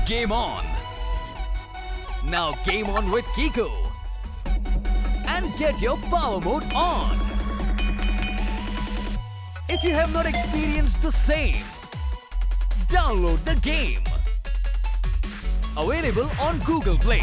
Game on! Now game on with Kiko. And get your power mode on. If you have not experienced the same, download the game. Available on Google Play.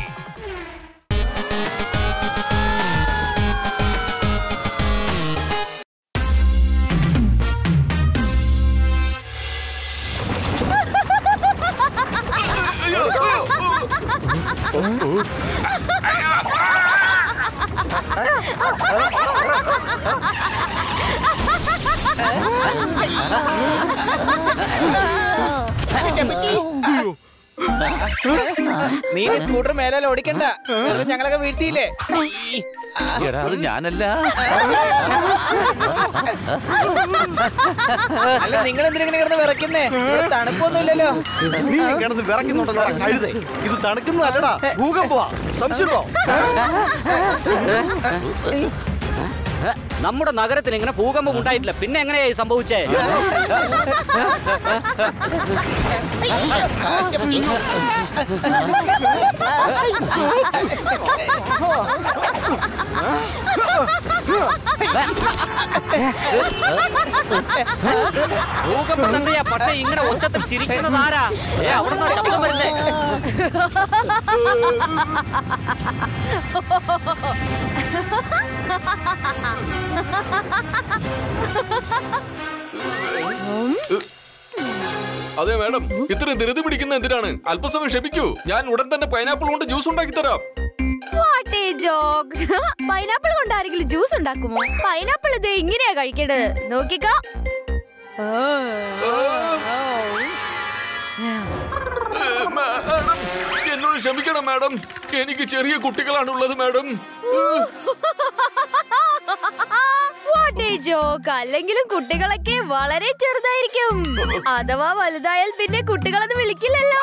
നീ ഈ scooter മേലെ ഓടിക്കണ്ട വെറുതെ ഞങ്ങളൊക്കെ വീഴ്ത്തിയില്ലേ എടാ അത് ഞാനല്ല അല്ല നിങ്ങൾ എന്തിനെ കിടന്ന് വിറയ്ക്കുന്നേ ഇവിടെ തണുപ്പൊന്നുമില്ലല്ലോ നീ കിടന്ന് വിറയ്ക്കുന്നുണ്ടല്ലോ കഴുതേ ഇത് തണുക്കുന്നതല്ലടാ ഭൂകമ്പമാ സംശയമുണ്ടോ നമ്മുടെ നഗരത്തിൽ ഇങ്ങനെ ഭൂകമ്പം ഉണ്ടായിട്ടില്ല പിന്നെ എങ്ങനെയായി സംഭവിച്ചേ ഭൂകമ്പം തന്നെയാ പക്ഷെ ഇങ്ങനെ ഉച്ചത്തിൽ ചിരിക്കുന്നത് ആരാ ഏ അവിടെ നിന്നാ ശബ്ദം വരുന്നേ അതെ മാഡം ഇത്രയും ധൃതി പിടിക്കുന്ന എന്തിനാണ് അല്പസമയം ക്ഷമിക്കൂ ഞാൻ ഉടൻ തന്നെ പൈനാപ്പിൾ കൊണ്ട് ജ്യൂസ് ഉണ്ടാക്കി തരാം വാട്ട് എ ജോക്ക് പൈനാപ്പിൾ കൊണ്ട് ആരെങ്കിലും ജ്യൂസ് ഉണ്ടാക്കുമോ പൈനാപ്പിൾ ഇത് ഇങ്ങനെയാ കഴിക്കേണ്ടത് നോക്കിക്കോ മാഡം എന്നോട് ക്ഷമിക്കണം മാഡം എനിക്ക് ചെറിയ കുട്ടികളാണുള്ളത് മാഡം വാട്ട് എ ജോക്ക് അല്ലെങ്കിലും കുട്ടികളൊക്കെ വളരെ ചെറുതായിരിക്കും അഥവാ വലുതായാൽ പിന്നെ കുട്ടികളൊന്നും വിളിക്കില്ലല്ലോ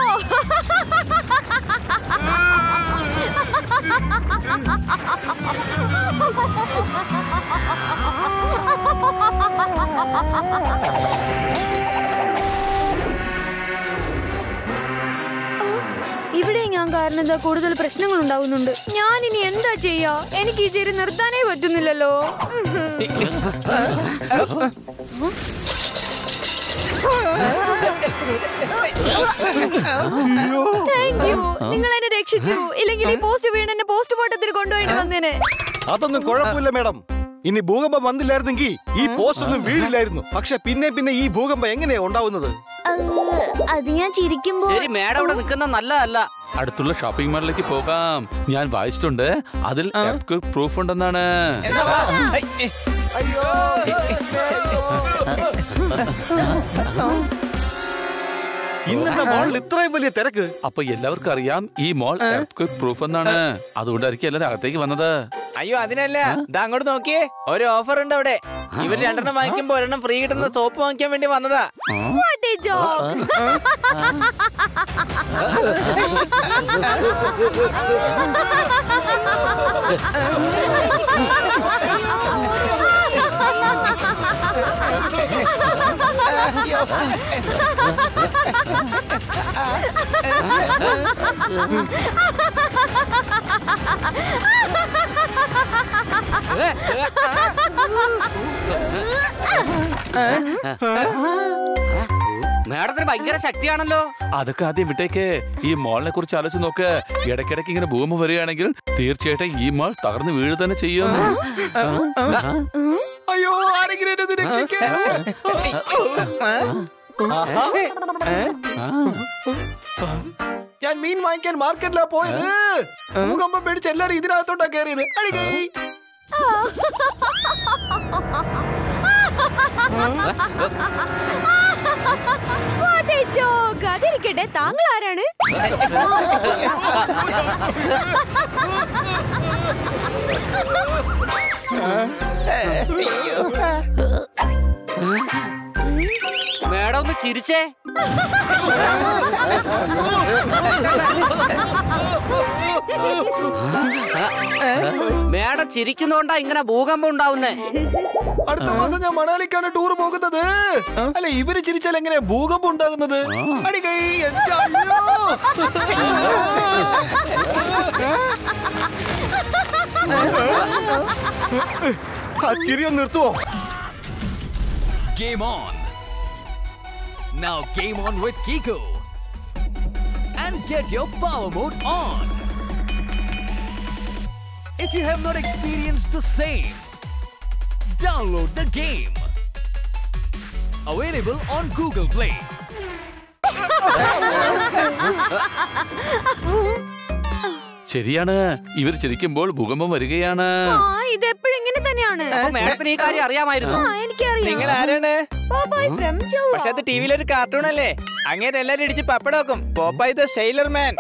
ഇവിടെ ഞാൻ കാരണം എന്താ കൂടുതൽ പ്രശ്നങ്ങൾ ഉണ്ടാവുന്നുണ്ട് ഞാൻ ഇനി എന്താ ചെയ്യാ എനിക്ക് ഈ ചെരി നിർത്താനേ പറ്റുന്നില്ലല്ലോ താങ്ക് യു നിങ്ങൾ എന്നെ രക്ഷിച്ചു ഇല്ലെങ്കിൽ ഈ പോസ്റ്റ് വീണ് എന്നെ പോസ്റ്റ്മോർട്ടത്തിന് കൊണ്ടുപോയിട്ട് വന്നേനെ അതൊന്നും കുഴപ്പമില്ല മേഡം ഇനി ഭൂകമ്പം വന്നില്ലായിരുന്നെങ്കിൽ ഈ പോസ്റ്റ് ഒന്നും വീഴില്ലായിരുന്നു പക്ഷെ പിന്നെ പിന്നെ ഈ ഭൂകമ്പം എങ്ങനെയാ ഉണ്ടാവുന്നത് അത് ഞാൻ ചിരിക്കുമ്പോ ശരി മേഡം ഇവിടെ നിൽക്കുന്ന നല്ലതല്ല അടുത്തുള്ള ഷോപ്പിംഗ് മാളിലേക്ക് പോകാം ഞാൻ വായിച്ചിട്ടുണ്ട് അതിൽ പ്രൂഫ് ഉണ്ടെന്നാണ് എന്നാ വാ. ഹൈ, ഏ. ഇന്നത്തെ മോളിൽ ഇത്രയും വലിയ തിരക്ക് അപ്പൊ എല്ലാവർക്കും അറിയാം ഈ മോൾ പ്രൂഫ് എന്നാണ് അതുകൊണ്ടായിരിക്കും എല്ലാവരും അകത്തേക്ക് വന്നത് അയ്യോ അതിനല്ല ദാ അങ്ങോട്ട് നോക്കിയേ ഒരു ഓഫർ ഉണ്ട് അവിടെ ഇവർ രണ്ടെണ്ണം വാങ്ങിക്കുമ്പോ ഒരെണ്ണം ഫ്രീ കിട്ടുന്ന സോപ്പ് വാങ്ങിക്കാൻ വേണ്ടി വന്നതാ വാട്ട് എ ജോക്ക് മേഡത്തിന് ഭയങ്കര ശക്തിയാണല്ലോ അതൊക്കെ ആദ്യം വിട്ടേക്ക് ഈ മോളിനെ കുറിച്ച് ആലോചിച്ച് നോക്ക് ഇടയ്ക്കിടയ്ക്ക് ഇങ്ങനെ ഭൂമി വരികയാണെങ്കിൽ തീർച്ചയായിട്ടും ഈ മോൾ തകർന്ന് വീഴ് തന്നെ ചെയ്യും അയ്യോ ആരെങ്കിലും എന്നെ ഒന്ന് രക്ഷിക്കേ. ഞാൻ മീൻ വാങ്ങിക്കാൻ മാർക്കറ്റിലാ പോയത് ഭൂകമ്പം പേടിച്ച് എല്ലാരും ഇതിനകത്തോട്ടാ കയറിയത് അടികൈ വാട്ട് എ ജോക്ക് അതിരിക്കട്ടെ താങ്കൾ ആരാണ് മേഡം ഒന്ന് ചിരിച്ചേ മേഡം ചിരിക്കുന്നോണ്ടാ ഇങ്ങനെ ഭൂകമ്പം ഉണ്ടാവുന്നേ അടുത്ത മാസം ഞാൻ മണാലിക്കാണ് ടൂർ പോകുന്നത് അല്ല ഇവര് ചിരിച്ചാൽ എങ്ങനെ ഭൂകമ്പം ഉണ്ടാകുന്നത് അടികൈ എന്റെ അയ്യോ ആ ചിരി ഒന്ന് നിർത്തുവോ Game on. Now game on with Kiko. And get your power mode on. If you have not experienced the same, download the game. Available on Google Play. ശരിയാണ് ഇവർ ചിരിക്കുമ്പോൾ ഭൂകമ്പം വരികയാണ് ആ ഇത് എപ്പോഴും ഇങ്ങനെ തന്നെയാണ് അപ്പൊ മേഡത്തിന് ഈ കാര്യം അറിയാമായിരുന്നു ആ എനിക്കറിയാം നിങ്ങൾ ആരാണ് പോപ്പോയ് ഫ്രം പക്ഷെ അത് ടിവിയിൽ ഒരു കാർട്ടൂൺ അല്ലേ അങ്ങനെ എല്ലാരും ഇടിച്ച് പപ്പടമാക്കും പോപ്പായി ദ സെയിലർ മാൻ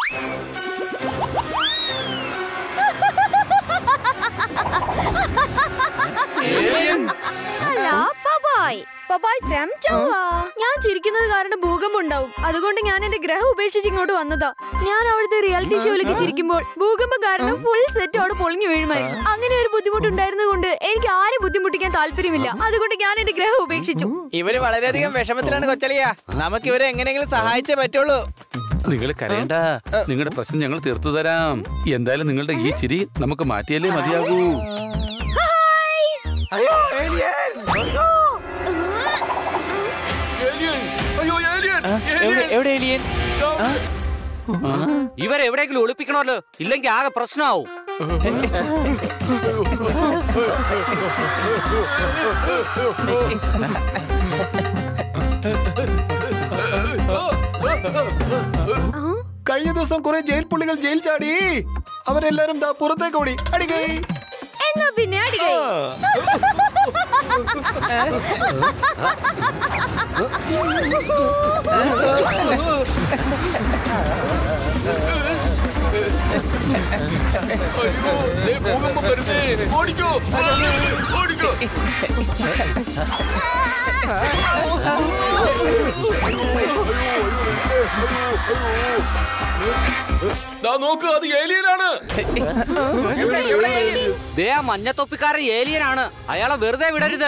അല്ല പപ്പായ് പപ്പായ് ഫ്രം ചൊവ്വ ഞാൻ ചിരിക്കുന്നത് കാരണം ഭൂകമ്പം ഉണ്ടാവും അതുകൊണ്ട് ഞാൻ എന്റെ ഗ്രഹം ഉപേക്ഷിച്ച് ഇങ്ങോട്ട് വന്നതാ ഞാൻ അവിടുത്തെ റിയാലിറ്റി ഷോയിലേക്ക് ചിരിക്കുമ്പോൾ ഭൂകമ്പം കാരണം ഫുൾ സെറ്റ് അവിടെ പൊളിഞ്ഞു വീഴുമായിരുന്നു അങ്ങനെ ഒരു ബുദ്ധിമുട്ടുണ്ടായിരുന്നത് കൊണ്ട് എനിക്ക് ആരും ബുദ്ധിമുട്ടിക്കാൻ താല്പര്യമില്ല അതുകൊണ്ട് ഞാൻ എന്റെ ഗ്രഹം ഉപേക്ഷിച്ചു ഇവര് വളരെയധികം വിഷമത്തിലാണ് കൊച്ചളിയ നമുക്ക് ഇവരെ എങ്ങനെയെങ്കിലും സഹായിച്ചേ പറ്റുള്ളൂ നിങ്ങൾ കരയണ്ട നിങ്ങളുടെ പ്രശ്നം ഞങ്ങൾ തീർത്തു തരാം എന്തായാലും നിങ്ങളുടെ ഈ ചിരി നമുക്ക് മാറ്റിയാലേ മതിയാകൂ ഏലിയൻ അയ്യോ ഏലിയൻ എവിടെ എവിടെ എലിയൻ ഇവരെവിടെയെങ്കിലും ഒളിപ്പിക്കണമല്ലോ ഇല്ലെങ്കിൽ ആകെ പ്രശ്നമാവും കഴിഞ്ഞ ദിവസം കുറെ ജയിൽ പുള്ളികൾ ജയിൽ ചാടി അവരെല്ലാരും ദാ പുറത്തേക്ക് ഓടി അടികൈ എന്നാ പിന്നെ അടികൈ അയ്യോ ദേ ഭൂകമ്പം വരുന്നേ ഓടിക്കോ ഓടിക്കോ ദാ നോക്ക് അത് ഏലിയനാണ് ദേ ആ മഞ്ഞത്തൊപ്പിക്കാരൻ ഏലിയനാണ് അയാളെ വെറുതെ വിടരുത്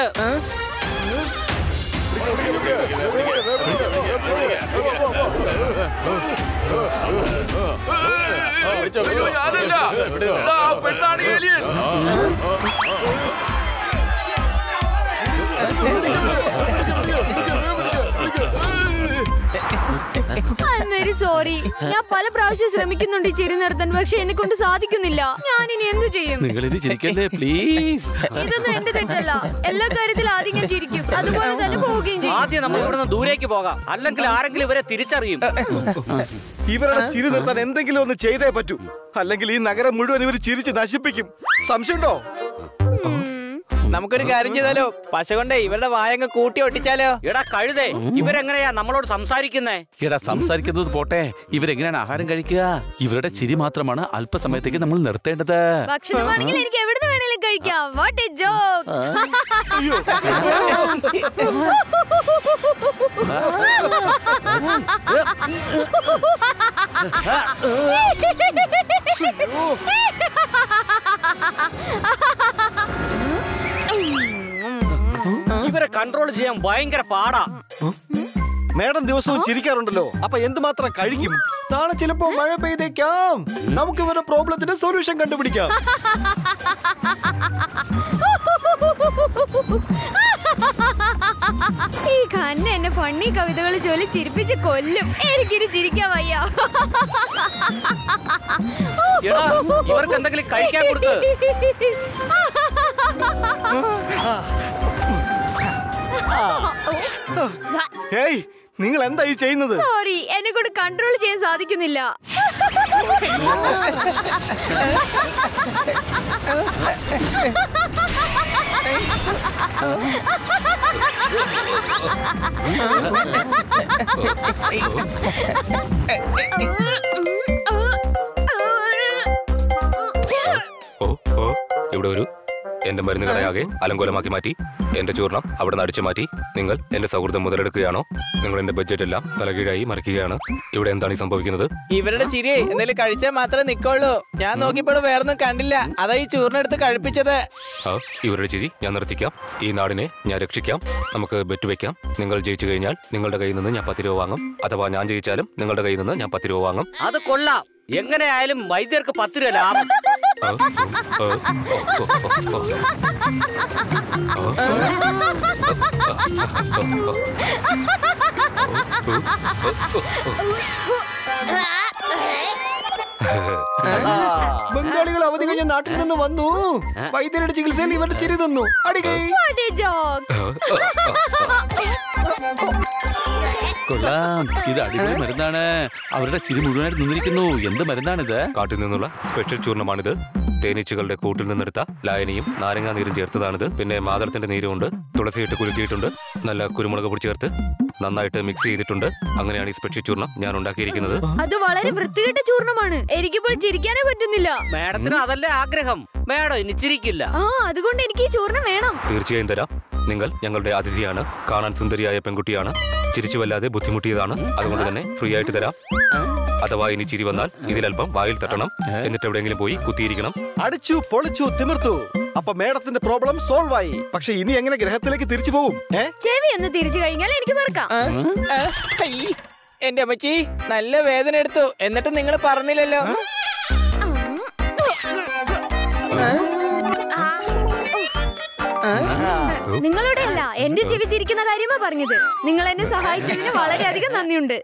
അയ്യോ ഞാനല്ല ദാ ആ പെണ്ണാണ് alien I am very sorry ഞാൻ പല പ്രാവശ്യം ശ്രമിക്കുന്നുണ്ട് ഈ ചിരി നിർത്താൻ പക്ഷെ എന്നെ കൊണ്ട് സാധിക്കുന്നില്ല ഞാൻ ഇനി എന്തു ചെയ്യും നിങ്ങൾ ഇനി ചിരിക്കല്ലേ പ്ലീസ് ഇതൊന്നും എന്റെ തെറ്റല്ല എല്ലാ കാര്യത്തിലും ആദ്യം ഞാൻ ചിരിക്കും അതുപോലെ തന്നെ പോവുകയും ചെയ്യും ആദ്യം നമ്മൾ ഇവിടുന്ന് ദൂരേക്ക് പോകാം അല്ലെങ്കിൽ ആരെങ്കിലും ഇവരെ തിരിച്ചറിയും ഇവരുടെ ചിരി നിർത്താൻ എന്തെങ്കിലും ഒന്ന് ചെയ്തേ പറ്റൂ അല്ലെങ്കിൽ ഈ നഗരം മുഴുവൻ ഇവർ ചിരിച്ച് നശിപ്പിക്കും സംശയമുണ്ടോ നമുക്കൊരു കാര്യം ചെയ്താലോ പശ കൊണ്ടേ ഇവരുടെ വായങ്ങ് കൂട്ടി ഒട്ടിച്ചാലോ എടാ കഴുതേ ഇവരെങ്ങനെയാ നമ്മളോട് സംസാരിക്കുന്നേ എടാ സംസാരിക്കുന്നത് പോട്ടെ ഇവരെങ്ങനെയാണ് ആഹാരം കഴിക്കുക ഇവരുടെ ചിരി മാത്രമാണ് അല്പസമയത്തേക്ക് നമ്മൾ നിർത്തേണ്ടത് ഭക്ഷണമാണെങ്കിൽ എനിക്ക് എവിടുന്ന് വേണേലും കഴിക്കാം വാട്ട് എ ജോക്ക് ഇവരെ കൺട്രോൾ ചെയ്യാൻ ഭയങ്കര പാടാ മേഡം ദിവസവും ചിരിക്കാറുണ്ടല്ലോ അപ്പൊ എന്തുമാത്രം കഴിക്കും നാളെ ചിലപ്പോ മഴ പെയ്തേക്കാം നമുക്ക് ഇവരുടെ പ്രോബ്ലത്തിന്റെ സൊല്യൂഷൻ കണ്ടുപിടിക്കാം ഈ കണ്ണ് എന്നെ ഫണ്ണി കവിതകൾ ചൊല്ലി ചിരിപ്പിച്ച് കൊല്ലും എനിക്കിനി ചിരിക്കാൻ വയ്യ എടാ ഇവർക്ക് എന്തെങ്കിലും കഴിക്കാൻ കൊടുക്ക് ഹേയ് നിങ്ങൾ എന്താ ഈ ചെയ്യുന്നത് സോറി എന്നെ കൊണ്ട് കൺട്രോൾ ചെയ്യാൻ സാധിക്കുന്നില്ല ഓ ഓ ഇവിടെ ഒരു എന്റെ മരുന്ന് കടയാകെ അലങ്കോലമാക്കി മാറ്റി എന്റെ ചൂർണം അവിടെ നിന്ന് അടിച്ചു മാറ്റി നിങ്ങൾ എന്റെ സൗഹൃദം മുതലെടുക്കുകയാണോ നിങ്ങൾ എന്റെ ബഡ്ജറ്റ് എല്ലാം തലകീഴായി മറിക്കുകയാണ് ഇവിടെ എന്താണ് ഈ സംഭവിക്കുന്നത് ഇവരുടെ ചിരി എന്തെങ്കിലും കഴിച്ചാൽ മാത്രമേ നിക്കോളൂ ഞാൻ നോക്കിയപ്പോൾ വേറൊന്നും കണ്ടില്ല അതാ ഈ ചൂർണെടുത്ത് കഴിപ്പിച്ചത് ആ ഇവരുടെ ചിരി ഞാൻ നിർത്തിക്കാം ഈ നാടിനെ ഞാൻ രക്ഷിക്കാം നമുക്ക് ബെറ്റ് വെക്കാം നിങ്ങൾ ജയിച്ചു കഴിഞ്ഞാൽ നിങ്ങളുടെ കയ്യിൽ നിന്ന് ഞാൻ പത്ത് രൂപ വാങ്ങും അഥവാ ഞാൻ ജയിച്ചാലും നിങ്ങളുടെ കയ്യിൽ നിന്ന് ഞാൻ പത്ത് രൂപ വാങ്ങും അത് കൊള്ളാം എങ്ങനെയായാലും വൈദ്യർക്ക് പത്ത് രൂപ ലാഭം ആ, ആ, ഓ, ഓ, ഓ, ഓ. ബംഗാളികൾ അവധി കഴിഞ്ഞ നാട്ടിൽ നിന്ന് വന്നു വൈദ്യരുടെ ചികിത്സയിൽ ഇവരുടെ ചിരി തന്നു അടികൈ What a joke. കൊള്ളാം ഇത് അടിപൊളി മരുന്നാണ് അവരുടെ ചിരി മുഴുവനായിട്ട് നിന്നിരിക്കുന്നു എന്ത് മരുന്നാണിത് കാട്ടിൽ നിന്നുള്ള സ്പെഷ്യൽ ചൂർണമാണിത് തേനീച്ചകളുടെ കൂട്ടിൽ നിന്നെടുത്ത ലായനിയും നാരങ്ങാ നീരും ചേർത്തതാണിത് പിന്നെ മാതളത്തിന്റെ നീരുമുണ്ട് തുളസിയിട്ട് കുലുക്കിയിട്ടുണ്ട് നല്ല കുരുമുളക് പൊടി ചേർത്ത് നന്നായിട്ട് മിക്സ് ചെയ്തിട്ടുണ്ട് അങ്ങനെയാണ് ഈ സ്പെഷ്യൽ ചൂർണം ഞാൻ ഉണ്ടാക്കിയിരിക്കുന്നത് അത് വളരെ വൃത്തികെട്ട ചൂർണമാണ് എനിക്കിപ്പോൾ ചിരിക്കാനേ പറ്റുന്നില്ല മാഡത്തിന് അതല്ലേ ആഗ്രഹം മാഡം ഇനി ചിരിക്കില്ല ആ അതുകൊണ്ട് എനിക്ക് ഈ ചൂർണം വേണം തീർച്ചയായും തരാം നിങ്ങൾ ഞങ്ങളുടെ അതിഥിയാണ് കാണാൻ സുന്ദരിയായ പെൺകുട്ടിയാണ് ചിരിച്ചു വല്ലാതെ ബുദ്ധിമുട്ടിയതാണ് അതുകൊണ്ട് തന്നെ ഫ്രീ ആയിട്ട് തരാം അഥവാ ഇനി ചിരി വന്നാൽ ഇതിലല്പം വായിൽ തട്ടണം എന്നിട്ട് എവിടെയെങ്കിലും പോയി കുത്തിയിരിക്കണം അടിച്ചു പൊളിച്ചു തിമിർത്തു അപ്പൊ മേഡത്തിന്റെ പ്രോബ്ലം സോൾവ് ആയി പക്ഷെ ഇനി എങ്ങനെ ഗ്രഹത്തിലേക്ക് തിരിച്ചു പോകും ഏ ചെവി ഒന്ന് തിരിച്ചു കഴിഞ്ഞാൽ എനിക്ക് മറക്കാം ആ, ഹൈ. എന്റെ അമ്മച്ചി നല്ല വേദന എടുത്തു എന്നിട്ട് നിങ്ങൾ പറഞ്ഞില്ലല്ലോ നിങ്ങളുടെ അല്ല എന്റെ ചെവി തിരിക്കുന്ന കാര്യമാ പറഞ്ഞത് നിങ്ങൾ എന്നെ സഹായിച്ചതിന് വളരെയധികം നന്ദിയുണ്ട്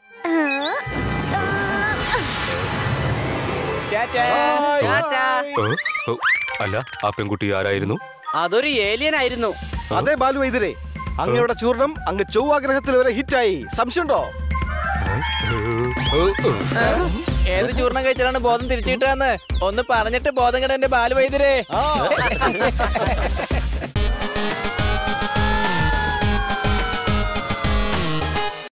ടാറ്റാ. ടാറ്റാ. ഓ, ഓ, അല്ല ആ പെൺകുട്ടി ആരായിരുന്നു അതൊരു ഏലിയൻ ആയിരുന്നു അതെ ബാലു വൈദ്യരെ അങ്ങയുടെ ചൂർണം അങ്ങ് ചൊവ്വാഗ്രഹത്തിൽ വരെ ഹിറ്റായി സംശയമുണ്ടോ ഓ, ഓ. ഏത് ചൂർണം കഴിച്ചാലാണ് ബോധം തിരിച്ചു കിട്ടാന്ന് ഒന്ന് പറഞ്ഞിട്ട് ബോധം കെട എന്റെ ബാലുവൈദ്യരെ ആ